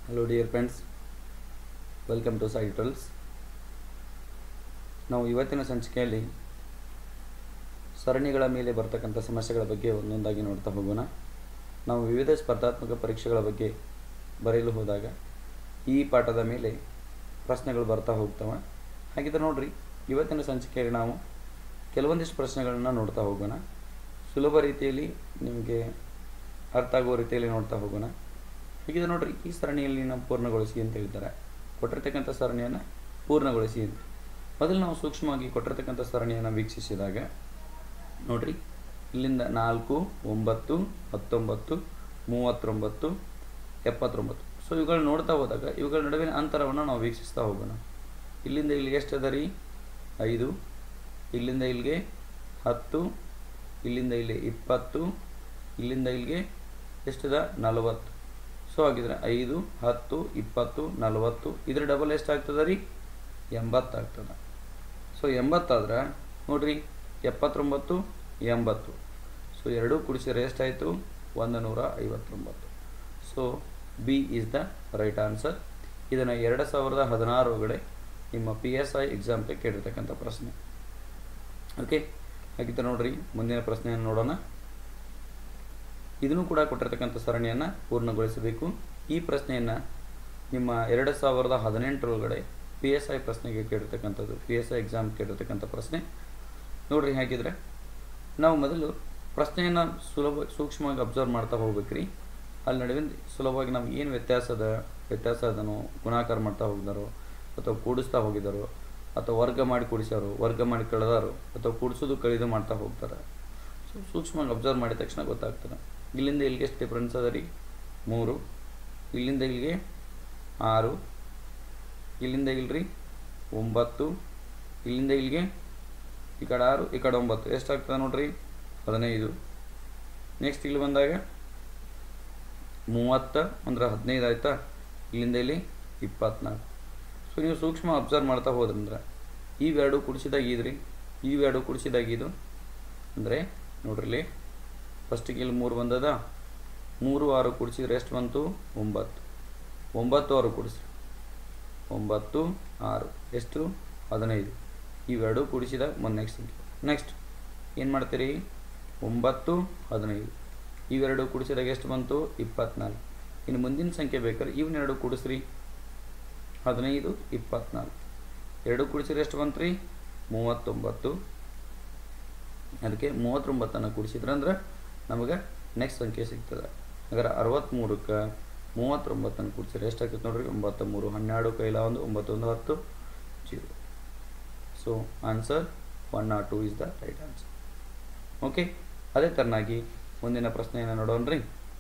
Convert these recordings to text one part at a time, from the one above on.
hello dear friends welcome to ಸೈ ಟ್ವೆಲ್ಸ್ ನಾವು ಇವತ್ತಿನ ಸಂಚಿಕೆಯಲ್ಲಿ ಸರಣಿಗಳ ಮೇಲೆ ಬರ್ತಕ್ಕಂಥ ಸಮಸ್ಯೆಗಳ ಬಗ್ಗೆ ಒಂದೊಂದಾಗಿ ನೋಡ್ತಾ ಹೋಗೋಣ ನಾವು ವಿವಿಧ ಸ್ಪರ್ಧಾತ್ಮಕ ಪರೀಕ್ಷೆಗಳ ಬಗ್ಗೆ ಬರೆಯಲು ಹೋದಾಗ ಈ ಪಾಠದ ಮೇಲೆ ಪ್ರಶ್ನೆಗಳು ಬರ್ತಾ ಹೋಗ್ತವೆ ಹಾಗಿದ್ರೆ ನೋಡ್ರಿ ಇವತ್ತಿನ ಸಂಚಿಕೆಯಲ್ಲಿ ನಾವು ಕೆಲವೊಂದಿಷ್ಟು ಪ್ರಶ್ನೆಗಳನ್ನ ನೋಡ್ತಾ ಹೋಗೋಣ ಸುಲಭ ರೀತಿಯಲ್ಲಿ ನಿಮಗೆ ಅರ್ಥ ಆಗೋ ರೀತಿಯಲ್ಲಿ ನೋಡ್ತಾ ಹೋಗೋಣ ಹೀಗಿದೆ ನೋಡ್ರಿ ಈ ಸರಣಿಯಲ್ಲಿ ನಾವು ಪೂರ್ಣಗೊಳಿಸಿ ಅಂತ ಹೇಳ್ತಾರೆ ಕೊಟ್ಟಿರ್ತಕ್ಕಂಥ ಸರಣಿಯನ್ನು ಪೂರ್ಣಗೊಳಿಸಿ ಅಂತ ಮೊದಲು ನಾವು ಸೂಕ್ಷ್ಮವಾಗಿ ಕೊಟ್ಟಿರ್ತಕ್ಕಂಥ ಸರಣಿಯನ್ನು ವೀಕ್ಷಿಸಿದಾಗ ನೋಡ್ರಿ ಇಲ್ಲಿಂದ ನಾಲ್ಕು ಒಂಬತ್ತು ಹತ್ತೊಂಬತ್ತು ಮೂವತ್ತೊಂಬತ್ತು ಎಪ್ಪತ್ತೊಂಬತ್ತು ಸೊ ಇವುಗಳು ನೋಡ್ತಾ ಹೋದಾಗ ಇವುಗಳ ನಡುವಿನ ಅಂತರವನ್ನು ನಾವು ವೀಕ್ಷಿಸ್ತಾ ಹೋಗೋಣ ಇಲ್ಲಿಂದ ಇಲ್ಲಿಗೆ ಎಷ್ಟು ಅದ ರೀ ಐದು ಇಲ್ಲಿಂದ ಇಲ್ಲಿಗೆ ಹತ್ತು ಇಲ್ಲಿಂದ ಇಲ್ಲಿ ಇಪ್ಪತ್ತು ಇಲ್ಲಿಂದ ಇಲ್ಲಿಗೆ ಎಷ್ಟದ ನಲವತ್ತು ಸೊ ಹಾಗಿದ್ರೆ ಐದು ಹತ್ತು ಇಪ್ಪತ್ತು ನಲವತ್ತು ಇದ್ರ ಡಬಲ್ ಎಷ್ಟಾಗ್ತದೆ ರೀ ಎಂಬತ್ತಾಗ್ತದೆ ಸೊ ಎಂಬತ್ತಾದ್ರೆ ನೋಡ್ರಿ ಎಪ್ಪತ್ತೊಂಬತ್ತು ಎಂಬತ್ತು ಸೊ ಎರಡೂ ಕೂಡಿಸಿದ್ರೆ ಎಷ್ಟಾಯಿತು ಒಂದು ನೂರ ಐವತ್ತೊಂಬತ್ತು so B is the right answer ಇದನ್ನು ಎರಡು ಸಾವಿರದ ಹದಿನಾರು ಒಳಗಡೆ ನಿಮ್ಮ ಪಿ ಎಸ್ ಐ ಎಕ್ಸಾಮ್ಗೆ ಕೇಳಿರ್ತಕ್ಕಂಥ ಪ್ರಶ್ನೆ ಓಕೆ ಹಾಗಿದ್ರೆ ನೋಡ್ರಿ ಮುಂದಿನ ಪ್ರಶ್ನೆಯನ್ನು ನೋಡೋಣ ಇದನ್ನು ಕೂಡ ಕೊಟ್ಟಿರ್ತಕ್ಕಂಥ ಸರಣಿಯನ್ನು ಪೂರ್ಣಗೊಳಿಸಬೇಕು ಈ ಪ್ರಶ್ನೆಯನ್ನು ನಿಮ್ಮ ಎರಡು ಸಾವಿರದ ಹದಿನೆಂಟರೊಳಗಡೆ ಪಿ ಎಸ್ ಐ ಪ್ರಶ್ನೆಗೆ ಕೇಳಿರ್ತಕ್ಕಂಥದ್ದು ಪಿ ಎಸ್ ಐ ಎಕ್ಸಾಮ್ ಕೇಳಿರ್ತಕ್ಕಂಥ ಪ್ರಶ್ನೆ ನೋಡ್ರಿ ಹಾಗಿದ್ರೆ ನಾವು ಮೊದಲು ಪ್ರಶ್ನೆಯನ್ನು ಸುಲಭ ಸೂಕ್ಷ್ಮವಾಗಿ ಅಬ್ಸರ್ವ್ ಮಾಡ್ತಾ ಹೋಗ್ಬೇಕ್ರಿ ಅಲ್ಲಿ ನಡುವಿನ ಸುಲಭವಾಗಿ ನಮ್ಗೆ ಏನು ವ್ಯತ್ಯಾಸ ಅದ ವ್ಯತ್ಯಾಸ ಅದನ್ನು ಗುಣಾಕಾರ ಮಾಡ್ತಾ ಹೋಗಿದಾರೋ ಅಥವಾ ಕೂಡಿಸ್ತಾ ಹೋಗಿದಾರೋ ಅಥವಾ ವರ್ಗ ಮಾಡಿ ಕೂಡಿಸ್ಯಾರೋ ವರ್ಗ ಮಾಡಿ ಕಳೆದಾರೋ ಅಥವಾ ಕೂಡಿಸೋದು ಕಳೆದು ಮಾಡ್ತಾ ಹೋಗ್ತಾರೆ ಸೊ ಸೂಕ್ಷ್ಮವಾಗಿ ಅಬ್ಸರ್ವ್ ಮಾಡಿದ ತಕ್ಷಣ ಗೊತ್ತಾಗ್ತದೆ ಇಲ್ಲಿಂದ ಇಲ್ಲಿಗೆ ಎಷ್ಟು ಡಿಫ್ರೆನ್ಸ್ ಅದ ರೀ ಮೂರು ಇಲ್ಲಿಂದ ಇಲ್ಲಿಗೆ ಆರು ಇಲ್ಲಿಂದ ಇಲ್ರಿ ಒಂಬತ್ತು ಇಲ್ಲಿಂದ ಇಲ್ಲಿಗೆ ಈ ಕಡೆ ಆರು ಈ ಕಡೆ ಒಂಬತ್ತು ಎಷ್ಟಾಗ್ತದೆ ನೋಡ್ರಿ ಹದಿನೈದು ನೆಕ್ಸ್ಟ್ ಇಲ್ಲಿ ಬಂದಾಗ ಮೂವತ್ತ ಅಂದ್ರೆ ಹದಿನೈದು ಆಯ್ತಾ ಇಲ್ಲಿಂದ ಇಲ್ಲಿ ಇಪ್ಪತ್ನಾಲ್ಕು ಸೊ ನೀವು ಸೂಕ್ಷ್ಮ ಅಬ್ಸರ್ವ್ ಮಾಡ್ತಾ ಹೋದ್ರಂದ್ರೆ ಇವೆರಡು ಕುಡಿಸಿದಾಗ ಇದ್ರಿ ಇವೆರಡು ಕುಡಿಸಿದಾಗ ಇದು ಅಂದರೆ ನೋಡ್ರಿ ಇಲ್ಲಿ ಫಸ್ಟಿಗೆ ಇಲ್ಲಿ ಮೂರು ಬಂದದ ಮೂರು ಆರು ಕುಡಿಸಿದ್ರೆ ಎಷ್ಟು ಬಂತು ಒಂಬತ್ತು ಒಂಬತ್ತು ಆರು ಕುಡಿಸ್ರಿ ಒಂಬತ್ತು ಆರು ಎಷ್ಟು ಹದಿನೈದು ಇವೆರಡು ಕೂಡಿಸಿದಾಗ ಒಂದು ನೆಕ್ಸ್ಟ್ ಸಂಖ್ಯೆ ನೆಕ್ಸ್ಟ್ ಏನು ಮಾಡ್ತೀರಿ ಒಂಬತ್ತು ಹದಿನೈದು ಇವೆರಡು ಕೂಡಿಸಿದಾಗ ಎಷ್ಟು ಬಂತು ಇಪ್ಪತ್ನಾಲ್ಕು ಇನ್ನು ಮುಂದಿನ ಸಂಖ್ಯೆ ಬೇಕಾದ್ರೆ ಇವನ್ನೆರಡು ಕೂಡಿಸ್ರಿ ಹದಿನೈದು ಇಪ್ಪತ್ನಾಲ್ಕು ಎರಡು ಕೂಡಿಸಿದ್ರೆ ಎಷ್ಟು ಬಂತು ರೀ ಮೂವತ್ತೊಂಬತ್ತು ಅದಕ್ಕೆ ಮೂವತ್ತೊಂಬತ್ತನ್ನು ಕೂಡಿಸಿದ್ರಂದ್ರೆ ನಮಗೆ ನೆಕ್ಸ್ಟ್ ಸಂಖ್ಯೆ ಸಿಗ್ತದೆ ಹಾಗಾದ್ರೆ ಅರವತ್ತ್ಮೂರಕ್ಕೆ ಮೂವತ್ತೊಂಬತ್ತನ್ನು ಕೂಡಿಸಿದ್ರೆ ಎಷ್ಟಾಗ್ತದೆ ನೋಡ್ರಿ ಒಂಬತ್ತು ಮೂರು ಹನ್ನೆರಡು ಕೈಲ ಒಂದು ಒಂಬತ್ತೊಂದು ಹತ್ತು zero so answer one not two is the right answer okay ಅದೇ ಥರನಾಗಿ ಮುಂದಿನ ಪ್ರಶ್ನೆಯನ್ನು ನೋಡೋಣ್ರಿ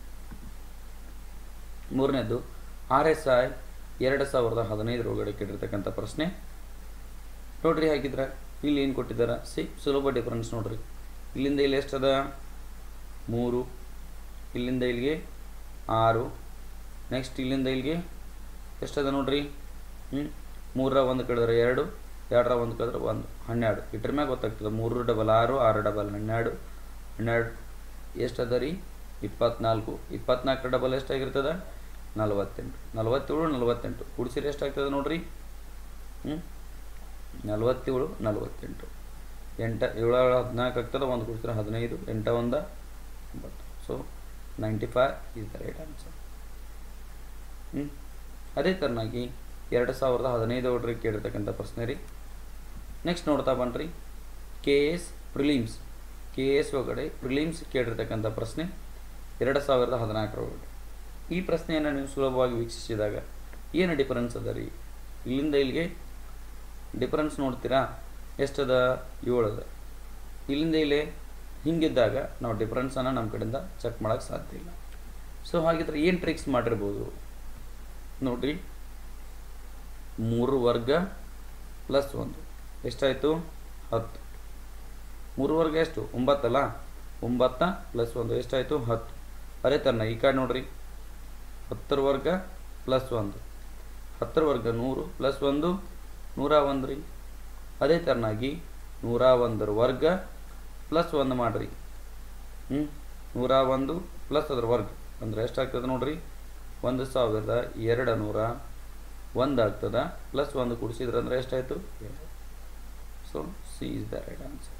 ಮೂರನೇದು ಆರ್ ಎಸ್ ಐ ಎರಡು ಸಾವಿರದ ಹದಿನೈದರೊಳಗಡೆ ಕೇಳಿರ್ತಕ್ಕಂಥ ಪ್ರಶ್ನೆ ನೋಡ್ರಿ ಹಾಗಿದ್ರೆ ಇಲ್ಲಿ ಏನು ಕೊಟ್ಟಿದ್ದಾರೆ ಸಿ ಸುಲಭ ಡಿಫ್ರೆನ್ಸ್ ನೋಡ್ರಿ ಇಲ್ಲಿಂದ ಇಲ್ಲಿ ಎಷ್ಟದ ಮೂರು ಇಲ್ಲಿಂದ ಇಲ್ಲಿಗೆ ಆರು ನೆಕ್ಸ್ಟ್ ಇಲ್ಲಿಂದ ಇಲ್ಲಿಗೆ ಎಷ್ಟದ ನೋಡ್ರಿ ಹ್ಞೂ ಮೂರರ ಒಂದು ಕಳೆದ್ರೆ ಎರಡು ಎರಡರ ಒಂದು ಕಳೆದ್ರೆ ಒಂದು ಹನ್ನೆರಡು ಇಟ್ರ ಮ್ಯಾಗ ಗೊತ್ತಾಗ್ತದೆ ಮೂರು ಡಬಲ್ ಆರು ಆರು ಡಬಲ್ ಹನ್ನೆರಡು ಹನ್ನೆರಡು ಎಷ್ಟದ ರೀ ಇಪ್ಪತ್ನಾಲ್ಕು ಇಪ್ಪತ್ನಾಲ್ಕರ ಡಬಲ್ ಎಷ್ಟಾಗಿರ್ತದೆ ನಲವತ್ತೆಂಟು ನಲವತ್ತೇಳು ನಲವತ್ತೆಂಟು ಕೂಡಿಸಿದ್ರೆ ಎಷ್ಟಾಗ್ತದೆ ನೋಡ್ರಿ ಹ್ಞೂ ನಲವತ್ತೇಳು ನಲವತ್ತೆಂಟು ಎಂಟ ಏಳು ಹದಿನಾಲ್ಕು ಆಗ್ತದೆ ಒಂದು ಕೂಡಿಸಿದ್ರೆ ಹದಿನೈದು ಎಂಟ ಒಂದ ಒಂಬತ್ತು so ninety five is the right answer ಹ್ಞೂ ಅದೇ ಥರನಾಗಿ ಎರಡು ಸಾವಿರದ ಹದಿನೈದು ಒಳಗೆ ಕೇಳಿರ್ತಕ್ಕಂಥ ಪ್ರಶ್ನೆ ರೀ ನೆಕ್ಸ್ಟ್ ನೋಡ್ತಾ ಬನ್ನಿರಿ K S prelims K S ಒಳಗಡೆ ಪ್ರಿಲಿಮ್ಸ್ ಕೇಳಿರ್ತಕ್ಕಂಥ ಪ್ರಶ್ನೆ ಎರಡು ಸಾವಿರದ ಹದಿನಾಲ್ಕರ ಒಳಗಡೆ ಈ ಪ್ರಶ್ನೆಯನ್ನು ನೀವು ಸುಲಭವಾಗಿ ವೀಕ್ಷಿಸಿದಾಗ ಏನು ಡಿಫರೆನ್ಸ್ ಅದ ರೀ ಇಲ್ಲಿಂದ ಇಲ್ಲಿಗೆ ಡಿಫರೆನ್ಸ್ ನೋಡ್ತೀರಾ ಎಷ್ಟದ ಏಳು ಅದ ಇಲ್ಲಿಂದ ಇಲ್ಲಿ ಹಿಂಗಿದ್ದಾಗ ನಾವು ಡಿಫ್ರೆನ್ಸನ್ನು ನಮ್ಮ ಕಡೆಯಿಂದ ಚೆಕ್ ಮಾಡೋಕ್ಕೆ ಸಾಧ್ಯ ಇಲ್ಲ ಸೊ ಹಾಗಿದ್ರೆ ಏನು ಟ್ರಿಕ್ಸ್ ಮಾಡಿರ್ಬೋದು ನೋಡ್ರಿ ಮೂರು ವರ್ಗ ಪ್ಲಸ್ ಒಂದು ಎಷ್ಟಾಯಿತು ಹತ್ತು ಮೂರು ವರ್ಗ ಎಷ್ಟು ಒಂಬತ್ತಲ್ಲ ಒಂಬತ್ತ ಪ್ಲಸ್ ಒಂದು ಎಷ್ಟಾಯಿತು ಹತ್ತು ಅದೇ ಥರನ ಈ ಕಡೆ ನೋಡ್ರಿ ಹತ್ತರ ವರ್ಗ ಪ್ಲಸ್ ಒಂದು ಹತ್ತರ ವರ್ಗ ನೂರು ಪ್ಲಸ್ ಒಂದು ನೂರ ಒಂದು ರೀ ಅದೇ ಥರನಾಗಿ ನೂರ ಒಂದರ ವರ್ಗ ಪ್ಲಸ್ ಒಂದು ಮಾಡಿರಿ ಹ್ಞೂ ನೂರ ಒಂದು ಪ್ಲಸ್ ಅದ್ರ ವರ್ಗ ಅಂದರೆ ಎಷ್ಟಾಗ್ತದೆ ನೋಡ್ರಿ ಒಂದು ಸಾವಿರದ ಎರಡು ನೂರ ಒಂದು ಆಗ್ತದ ಪ್ಲಸ್ ಒಂದು ಕೂಡಿಸಿದ್ರೆ ಅಂದರೆ ಎಷ್ಟಾಯಿತು so C is the right answer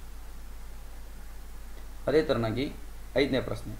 ಅದೇ ಥರನಾಗಿ ಐದನೇ ಪ್ರಶ್ನೆ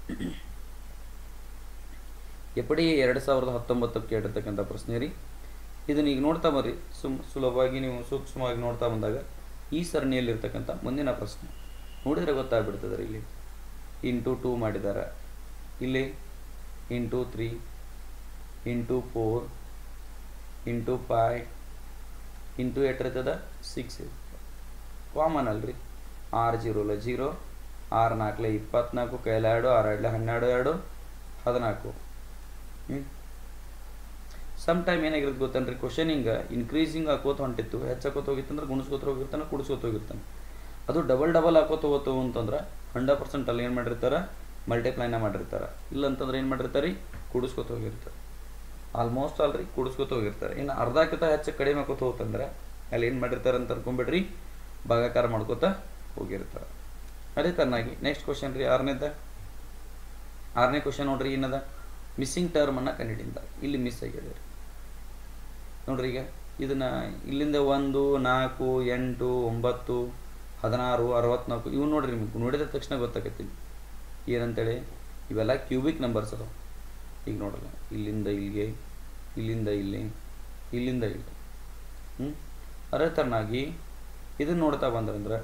ಎಪ್ಪಡಿ ಎರಡು ಸಾವಿರದ ಹತ್ತೊಂಬತ್ತಕ್ಕೆ ಕೇಳಿರ್ತಕ್ಕಂಥ ಪ್ರಶ್ನೆ ರೀ ಇದನ್ನ ಈಗ ನೋಡ್ತಾ ಬರ್ರಿ ಸುಮ್ ಸುಲಭವಾಗಿ ನೀವು ಸೂಕ್ಷ್ಮವಾಗಿ ನೋಡ್ತಾ ಬಂದಾಗ ಈ ಸರಣಿಯಲ್ಲಿರ್ತಕ್ಕಂಥ ಮುಂದಿನ ಪ್ರಶ್ನೆ ನೋಡಿದರೆ ಗೊತ್ತಾಗ್ಬಿಡ್ತದೆ ರೀ ಇಲ್ಲಿ ಇಂಟು ಟೂ ಮಾಡಿದ್ದಾರೆ ಇಲ್ಲಿ into three into four into five into ಎಷ್ಟು ಇರ್ತದ ಸಿಕ್ಸ್ ಕಾಮನ್ ಅಲ್ರಿ ಆರು ಜೀರೋಲ ಜೀರೋ ಆರು ನಾಲ್ಕಲೆ ಇಪ್ಪತ್ನಾಲ್ಕು ಕೈಲ ಎರಡು ಆರು ಎರಡಲೆ ಹನ್ನೆರಡು ಎರಡು ಹದಿನಾಲ್ಕು ಹ್ಞೂ ಸಮ್ ಟೈಮ್ ಏನಾಗಿರುತ್ತೆ ಗೊತ್ತೇನ್ರಿ ಕ್ವಶನಿಂಗ್ ಇನ್ಕ್ರೀಸಿಂಗ್ ಹಾಕೋತ ಹೊಂಟಿತ್ತು ಹೆಚ್ಚಾಕೋತ ಹೋಗಿತ್ತು ಅಂದ್ರೆ ಗುಣಿಸ್ಕೋತ ಹೋಗಿರ್ತಾನೆ ಕುಡಿಸ್ಕೋತ ಹೋಗಿರ್ತಾನೆ ಅದು ಡಬಲ್ ಡಬಲ್ ಹಾಕೋತ ಹೋಗ್ತು ಅಂತಂದ್ರೆ ಹಂಡ್ರೆಡ್ ಪರ್ಸೆಂಟ್ ಅಲ್ಲಿ ಏನು ಮಾಡಿರ್ತಾರೆ ಮಲ್ಟಿಪ್ಲೈನ ಮಾಡಿರ್ತಾರೆ ಇಲ್ಲ ಅಂತಂದ್ರೆ ಏನು ಮಾಡಿರ್ತಾರೆ ಕುಡಿಸ್ಕೋತ ಹೋಗಿರ್ತಾರೆ ಆಲ್ಮೋಸ್ಟ್ ಅಲ್ರಿ ಕುಡಿಸ್ಕೋತ ಹೋಗಿರ್ತಾರೆ ಇನ್ನು ಅರ್ಧಕ್ಕಿಂತ ಹೆಚ್ಚು ಕಡಿಮೆ ಹಾಕೋತ ಹೋಗ್ತಂದ್ರೆ ಅಲ್ಲಿ ಏನು ಮಾಡಿರ್ತಾರೆ ಅಂತ ಅನ್ಕೊಂಬಿಡ್ರಿ ಭಾಗಾಕಾರ ಮಾಡ್ಕೋತ ಹೋಗಿರ್ತಾರೆ ಅದೇ ತರನಾಗಿ ನೆಕ್ಸ್ಟ್ ಕ್ವಶನ್ ರೀ ಆರನೇದ ಆರನೇ ಕ್ವಶನ್ ನೋಡ್ರಿ ಏನದ ಮಿಸ್ಸಿಂಗ್ ಟರ್ಮನ್ನು ಕಂಡುಹಿಡಿದ ಇಲ್ಲಿ ಮಿಸ್ ಆಗಿದೆ ರೀ ನೋಡ್ರಿ ಈಗ ಇದನ್ನ ಇಲ್ಲಿಂದ ಒಂದು ನಾಲ್ಕು ಎಂಟು ಒಂಬತ್ತು ಹದಿನಾರು ಅರವತ್ನಾಲ್ಕು ಇವು ನೋಡ್ರಿ ನಿಮಗೆ ನೋಡಿದ ತಕ್ಷಣ ಗೊತ್ತಾಗತ್ತೆ ಏನಂತೇಳಿ ಇವೆಲ್ಲ ಕ್ಯೂಬಿಕ್ ನಂಬರ್ಸ್ ಅದಾವ ಈಗ ನೋಡಲ್ಲ ಇಲ್ಲಿಂದ ಇಲ್ಲಿಗೆ ಇಲ್ಲಿಂದ ಇಲ್ಲಿ ಇಲ್ಲಿಂದ ಇಲ್ಲಿ ಹ್ಞೂ ಅದೇ ಥರನಾಗಿ ಇದನ್ನ ನೋಡ್ತಾ ಬಂದ್ರಂದ್ರೆ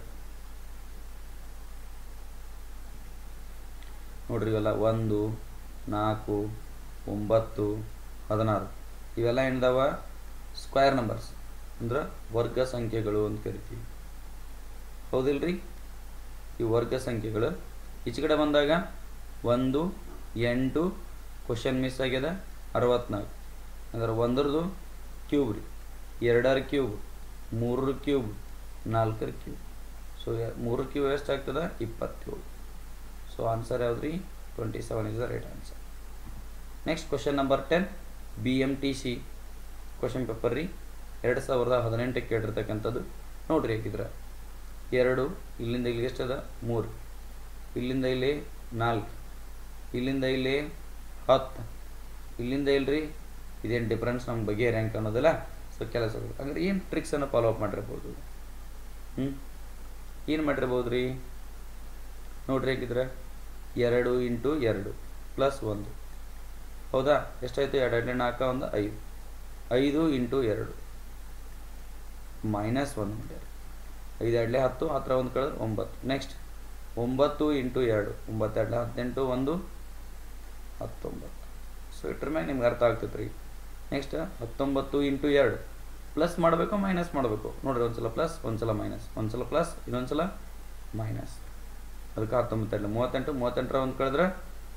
ನೋಡ್ರಿ ಇವೆಲ್ಲ ಒಂದು ನಾಲ್ಕು ಒಂಬತ್ತು ಹದಿನಾರು ಇವೆಲ್ಲ ಏನಿದಾವ ಸ್ಕ್ವೇರ್ ನಂಬರ್ಸ್ ಅಂದ್ರೆ ವರ್ಗ ಸಂಖ್ಯೆಗಳು ಅಂತ ಕರಿತೀವಿ ಹೌದಿಲ್ರಿ ಈ ವರ್ಗ ಸಂಖ್ಯೆಗಳು ಈಚೆ ಕಡೆ ಬಂದಾಗ ಒಂದು ಎಂಟು ಕ್ವಶನ್ ಮಿಸ್ ಆಗ್ಯದ ಅರವತ್ನಾಲ್ಕು ಅಂದ್ರೆ ಒಂದರದು ಕ್ಯೂಬ್ ರೀ ಎರಡರ ಕ್ಯೂಬ್ ಮೂರರ ಕ್ಯೂಬ್ ನಾಲ್ಕರ ಕ್ಯೂಬ್ ಸೊ ಮೂರು ಕ್ಯೂಬ್ ಎಷ್ಟು ಆಗ್ತದ ಇಪ್ಪತ್ತೇಳು ಸೊ ಆನ್ಸರ್ ಯಾವ್ದು ರೀ twenty seven is the right answer next question number ten B M T C question paper ರೀ ಎರಡು ಸಾವಿರದ ಹದಿನೆಂಟಕ್ಕೆ ಕೇಳಿರ್ತಕ್ಕಂಥದ್ದು ನೋಡ್ರಿ ಹೇಗಿದ್ರೆ ಎರಡು ಇಲ್ಲಿಂದ ಇಲ್ಲಿಗೆ ಎಷ್ಟದ ಮೂರು ಇಲ್ಲಿಂದ ಇಲ್ಲಿ ನಾಲ್ಕು ಇಲ್ಲಿಂದ ಇಲ್ಲಿ ಹತ್ತು ಇಲ್ಲಿಂದ ಇಲ್ರಿ ಇದೇನು ಡಿಫ್ರೆನ್ಸ್ ನಮ್ಮ ಬಗ್ಗೆ ರ್ಯಾಂಕ್ ಅನ್ನೋದಿಲ್ಲ ಸೊ ಕೆಲಸ ಅಂದ್ರೆ ಏನು ಟ್ರಿಕ್ಸನ್ನು ಫಾಲೋ ಅಪ್ ಮಾಡಿರ್ಬೋದು ಹ್ಞೂ ಏನು ಮಾಡಿರ್ಬೋದು ರೀ ನೋಡ್ರಿ ಹೇಗಿದ್ರೆ ಎರಡು ಇಂಟು ಎರಡು ಪ್ಲಸ್ ಒಂದು ಹೌದಾ ಎಷ್ಟಾಯಿತು ಎರಡು ಎರಡನೇ ನಾಲ್ಕು ಒಂದು ಐದು ಐದು ಇಂಟು ಎರಡು ಮೈನಸ್ ಒಂದು ಮಾಡ್ಯಾರ ಐದು ಎರಡಲೇ ಹತ್ತು ಹತ್ರ ಒಂದು ಕಳೆದ್ರೆ ಒಂಬತ್ತು ನೆಕ್ಸ್ಟ್ ಒಂಬತ್ತು ಇಂಟು ಎರಡು ಒಂಬತ್ತು ಎರಡಲೇ ಹದಿನೆಂಟು ಒಂದು ಹತ್ತೊಂಬತ್ತು ಸೊ ಇಟ್ರ ಮೇಲೆ ನಿಮ್ಗೆ ಅರ್ಥ ಆಗ್ತೈತೆ ರೀ ನೆಕ್ಸ್ಟ್ ಹತ್ತೊಂಬತ್ತು ಇಂಟು ಎರಡು ಪ್ಲಸ್ ಮಾಡಬೇಕು ಮೈನಸ್ ಮಾಡಬೇಕು ನೋಡ್ರಿ ಒಂದ್ಸಲ ಪ್ಲಸ್ ಒಂದ್ಸಲ ಮೈನಸ್ ಒಂದ್ಸಲ ಪ್ಲಸ್ ಇನ್ನೊಂದ್ಸಲ ಮೈನಸ್ ಅದಕ್ಕೆ ಹತ್ತೊಂಬತ್ತು ಎರಡು ಮೂವತ್ತೆಂಟು ಮೂವತ್ತೆಂಟರ ಒಂದು ಕಳೆದ್ರೆ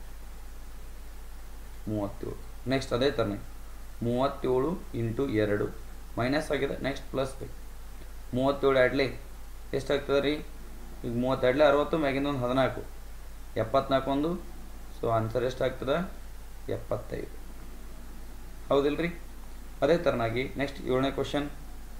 ಮೂವತ್ತೇಳು ನೆಕ್ಸ್ಟ್ ಅದೇ ಥರನೇ ಮೂವತ್ತೇಳು ಇಂಟು ಎರಡು ಮೈನಸ್ ಆಗಿದೆ ನೆಕ್ಸ್ಟ್ ಪ್ಲಸ್ ಬೇಕು ಮೂವತ್ತೇಳು ಎರಡ್ಲಿ ಎಷ್ಟಾಗ್ತದೆ ರೀ ಈಗ ಮೂವತ್ತೆರಡ್ಲೆ ಅರವತ್ತು ಮ್ಯಾಗಿಂದ ಒಂದು ಹದಿನಾಲ್ಕು ಎಪ್ಪತ್ನಾಲ್ಕು ಒಂದು ಸೊ ಆನ್ಸರ್ ಎಷ್ಟಾಗ್ತದೆ ಎಪ್ಪತ್ತೈದು ಹೌದಿಲ್ರಿ ಅದೇ ಥರನಾಗಿ ನೆಕ್ಸ್ಟ್ ಏಳನೇ ಕ್ವಶನ್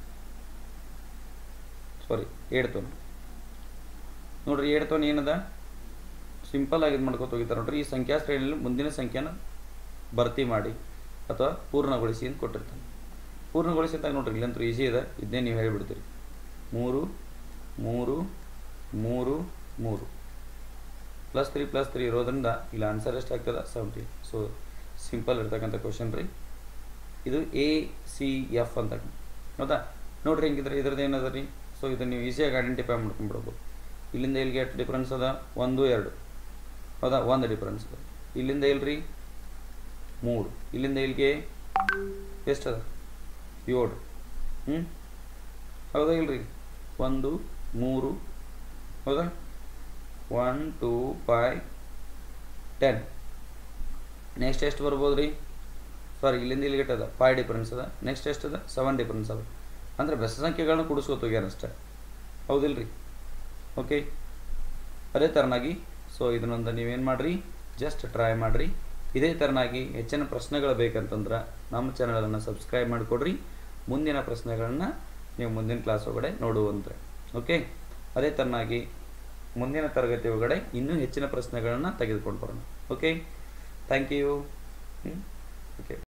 ಸಾರಿ ಏಡ್ತೋನ್ ನೋಡ್ರಿ ಏಡ್ತೋನ್ ಏನದ ಸಿಂಪಲ್ ಆಗಿ ಇದು ಮಾಡ್ಕೊತ ಹೋಗಿದ್ದಾರೆ ನೋಡ್ರಿ ಈ ಸಂಖ್ಯಾ ಶ್ರೇಣಿಯಲ್ಲಿ ಮುಂದಿನ ಸಂಖ್ಯೆನ ಭರ್ತಿ ಮಾಡಿ ಅಥವಾ ಪೂರ್ಣಗೊಳಿಸಿ ಅಂತ ಕೊಟ್ಟಿರ್ತಾನೆ ಪೂರ್ಣಗೊಳಿಸಿ ಅಂತ ನೋಡ್ರಿ ಇಲ್ಲಂತೂ ಈಸಿ ಇದೆ ಇದನ್ನೇ ನೀವು ಹೇಳಿಬಿಡ್ತೀರಿ ಮೂರು ಮೂರು ಮೂರು ಮೂರು ಪ್ಲಸ್ ತ್ರೀ ಪ್ಲಸ್ ತ್ರೀ ಇರೋದ್ರಿಂದ ಇಲ್ಲಿ ಆನ್ಸರ್ ಎಷ್ಟಾಗ್ತದೆ ಸೆವೆಂಟಿ ಸೊ ಸಿಂಪಲ್ ಇರ್ತಕ್ಕಂಥ ಕ್ವಶನ್ ರೀ ಇದು ಎ ಸಿ ಎಫ್ ಅಂತ ಹೌದಾ ನೋಡ್ರಿ ಹೆಂಗಿದ್ರೆ ಇದ್ರದ್ದು ಏನದ ರೀ ಸೊ ಇದನ್ನು ನೀವು ಈಸಿಯಾಗಿ ಐಡೆಂಟಿಫೈ ಮಾಡ್ಕೊಂಡ್ಬಿಡ್ಬೋದು ಇಲ್ಲಿಂದ ಇಲ್ಲಿಗೆ ಎಷ್ಟು ಡಿಫ್ರೆನ್ಸ್ ಅದ ಒಂದು ಎರಡು ಹೌದಾ ಒಂದು ಡಿಫ್ರೆನ್ಸ್ ಅದ ಇಲ್ಲಿಂದ ಇಲ್ರಿ ಮೂರು ಇಲ್ಲಿಂದ ಇಲ್ಲಿಗೆ ಎಷ್ಟದ ಏಳು ಹ್ಞೂ ಹೌದಾ ಇಲ್ರಿ ಒಂದು ಮೂರು ಹೌದಾ one two five ten next ಎಷ್ಟು ಬರ್ಬೋದು ರೀ ಸಾರಿ ಇಲ್ಲಿಂದ ಇಲ್ಲಿಗೆ ಅದ ಫೈವ್ ಡಿಫ್ರೆನ್ಸ್ ಅದ ನೆಕ್ಸ್ಟ್ ಎಷ್ಟು ಅದ ಸೆವೆನ್ ಡಿಫ್ರೆನ್ಸ್ ಅದ ಅಂದರೆ ಬೆಸ ಸಂಖ್ಯೆಗಳನ್ನ ಕೂಡಿಸ್ಕೊತ ಹೋಗ್ಯಾರ ಅಷ್ಟೇ ಹೌದಿಲ್ರಿ ಓಕೆ ಅದೇ ಥರನಾಗಿ ಸೊ ಇದನ್ನೊಂದು ನೀವೇನು ಮಾಡಿರಿ ಜಸ್ಟ್ ಟ್ರೈ ಮಾಡಿರಿ ಇದೇ ಥರನಾಗಿ ಹೆಚ್ಚಿನ ಪ್ರಶ್ನೆಗಳು ಬೇಕಂತಂದ್ರೆ ನಮ್ಮ ಚಾನಲನ್ನು ಸಬ್ಸ್ಕ್ರೈಬ್ ಮಾಡಿಕೊಡ್ರಿ ಮುಂದಿನ ಪ್ರಶ್ನೆಗಳನ್ನು ನೀವು ಮುಂದಿನ ಕ್ಲಾಸ್ ಒಳಗಡೆ ನೋಡುವಂತೆ ಓಕೆ ಅದೇ ಥರನಾಗಿ ಮುಂದಿನ ತರಗತಿ ಒಳಗಡೆ ಇನ್ನೂ ಹೆಚ್ಚಿನ ಪ್ರಶ್ನೆಗಳನ್ನು ತೆಗೆದುಕೊಂಡು ಬರೋಣ ಓಕೆ ಥ್ಯಾಂಕ್ ಯು ಓಕೆ